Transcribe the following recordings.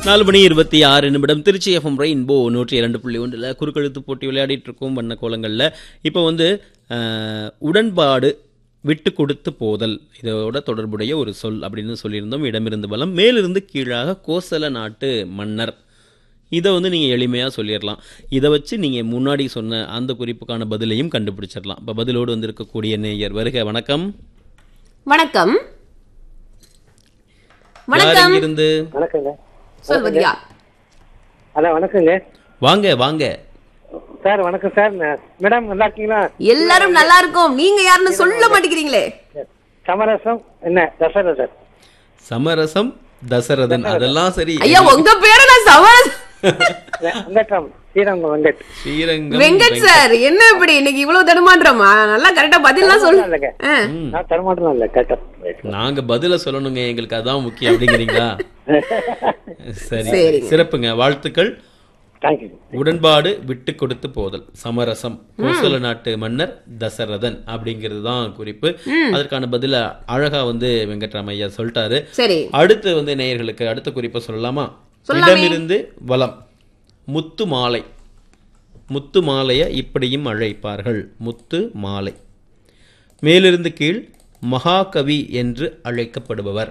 நாலு மணி இருபத்தி ஆறு நிமிடம் திருச்சி எஃப்எம் ரெயின்போ நூற்றி இரண்டு புள்ளி ஒன்றில் குறுக்கெழுத்து போட்டி விளையாடிட்டு இருக்கோம் வண்ண கோலங்களில் இப்போ வந்து அஹ், உடன்பாடு விட்டு கொடுத்து போதல் இதோட தொடர்புடைய ஒரு சொல் அப்படின்னு சொல்லியிருந்தோம் இடமிருந்து பலம் மேலிருந்து கீழாக கோசல நாட்டு மன்னர் இதை வந்து நீங்கள் எளிமையாக சொல்லிடலாம் இதை வச்சு நீங்கள் முன்னாடி சொன்ன அந்த குறிப்புக்கான பதிலையும் கண்டுபிடிச்சிடலாம் இப்போ பதிலோடு வந்திருக்கக்கூடிய நேயர் வருக வணக்கம் வணக்கம் யார் வணக்கம் இருந்து வணக்கங்க சொல்வது யார் ஹலோ வணக்கங்க வாங்க வாங்க சார் வணக்கம் சார் நான்- மேடம் நல்லா இருக்கீங்களா எல்லாரும் நல்லா இருக்கும் நீங்க யாருன்னு சொல்ல மாட்டேங்கிறீங்களே சமரசம் என்ன தசரதர் சமரசம் தசரதன் அதெல்லாம் சரி ஐயா உங்க பேரை நான் சவால் வெங்கட்ராம் ஸ்ரீரங்கம் வெங்கட் ஸ்ரீரங்கம் வெங்கட் சார் என்ன இப்படி இன்னைக்கு இவ்வளவு தடுமாற்றமா நல்லா கரெக்டா பதில்லாம் சொல்லு இல்லைங்க ஆ. நான் தரமாட்டேன் இல்லை கேட்டேன் நாங்க பதில சொல்லணுங்க எங்களுக்கு அதான் முக்கியம் அப்படிங்கிறீங்களா சரி சரிங்க. சிறப்புங்க வாழ்த்துக்கள் தேங்க்யூ உடன்பாடு விட்டு கொடுத்து போதல் சமரசம் கோசல நாட்டு மன்னர் தசரதன் அப்படிங்கிறது தான் குறிப்பு அதற்கான பதில அழகா வந்து வெங்கட்ராமையா சொல்லிட்டாரு சரி அடுத்து வந்து நேயர்களுக்கு அடுத்த குறிப்பை சொல்லலாமா சொல்லலாமே. இடமிருந்து வலம் முத்து மாலை முத்து மாலையை இப்படியும் அழைப்பார்கள் முத்து மாலை மேலிருந்து கீழ் மகாகவி என்று அழைக்கப்படுபவர்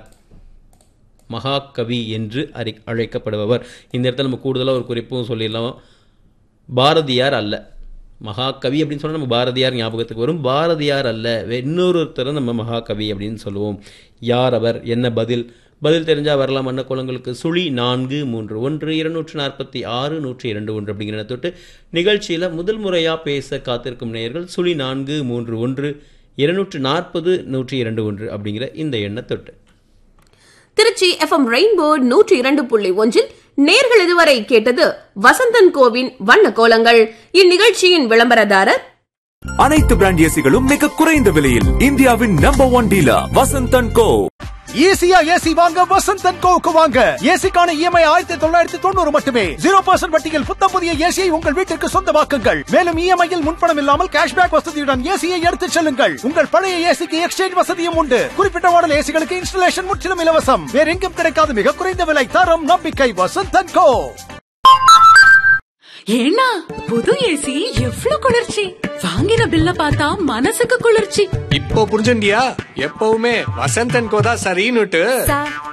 மகாகவி என்று அறி அழைக்கப்படுபவர் இந்த இடத்துல நம்ம கூடுதலாக ஒரு குறிப்பும் சொல்லிடலாம் பாரதியார் அல்ல மகாகவி அப்படின்னு சொன்னா நம்ம பாரதியார் ஞாபகத்துக்கு வரும் பாரதியார் அல்ல வே- இன்னொருத்தரை நம்ம மகாகவி அப்படின்னு சொல்லுவோம் யார் அவர் என்ன பதில் பதில் தெரிஞ்சா வரலாம் அன்ன குளங்களுக்கு சுழி நான்கு மூன்று ஒன்று இருநூற்று நாற்பத்தி ஆறு நூற்றி இரண்டு ஒன்று அப்படிங்கிற தொட்டு நிகழ்ச்சியில் முதல் முறையாக பேச காத்திருக்கும் நேயர்கள் சுழி நான்கு மூன்று ஒன்று இருநூற்று நாற்பது நூற்றி இரண்டு ஒன்று அப்படிங்கிற இந்த எண்ணை தொட்டு திருச்சி எஃப்எம் ரெயின்போ நூற்றி இரண்டு புள்ளி ஒன்றில் நேர்கள் இதுவரை கேட்டது வசந்தன் கோவின் வண்ண கோலங்கள் இந்நிகழ்ச்சியின் விளம்பரதாரர் அனைத்து பிராண்ட் ஏசிகளும் மிக குறைந்த விலையில் இந்தியாவின் number one dealer Vasanthan co ஈஸியா ஏசி வாங்க வசந்த் அண்ட் கோவுக்கு வாங்க ஏசிக்கான இஎம்ஐ ஆயிரத்தி தொள்ளாயிரத்தி தொண்ணூறு மட்டுமே ஜீரோ பர்சன்ட் வட்டியில் புத்தம் புதிய ஏசியை உங்கள் வீட்டிற்கு சொந்தமாக்குங்கள் மேலும் இஎம்ஐயில் முன்பணம் இல்லாமல் கேஷ்பேக் வசதியுடன் ஏசியை எடுத்துச் செல்லுங்கள் உங்கள் பழைய ஏசிக்கு எக்ஸ்சேஞ்ச் வசதியும் உண்டு குறிப்பிட்ட மாடல் ஏசிகளுக்கு இன்ஸ்டலேஷன் முற்றிலும் இலவசம் வேற எங்கும் கிடைக்காத மிக குறைந்த விலை தரம் நம்பிக்கை வசந்த் அண்ட் கோ ஏன்னா புது ஏசி எவ்ளோ குளிர்ச்சி வாங்கின பில்ல பார்த்தா மனசுக்கு குளிர்ச்சி இப்போ புரிஞ்சுண்டியா எப்பவுமே வசந்தன் கோதா சரின்னுட்டு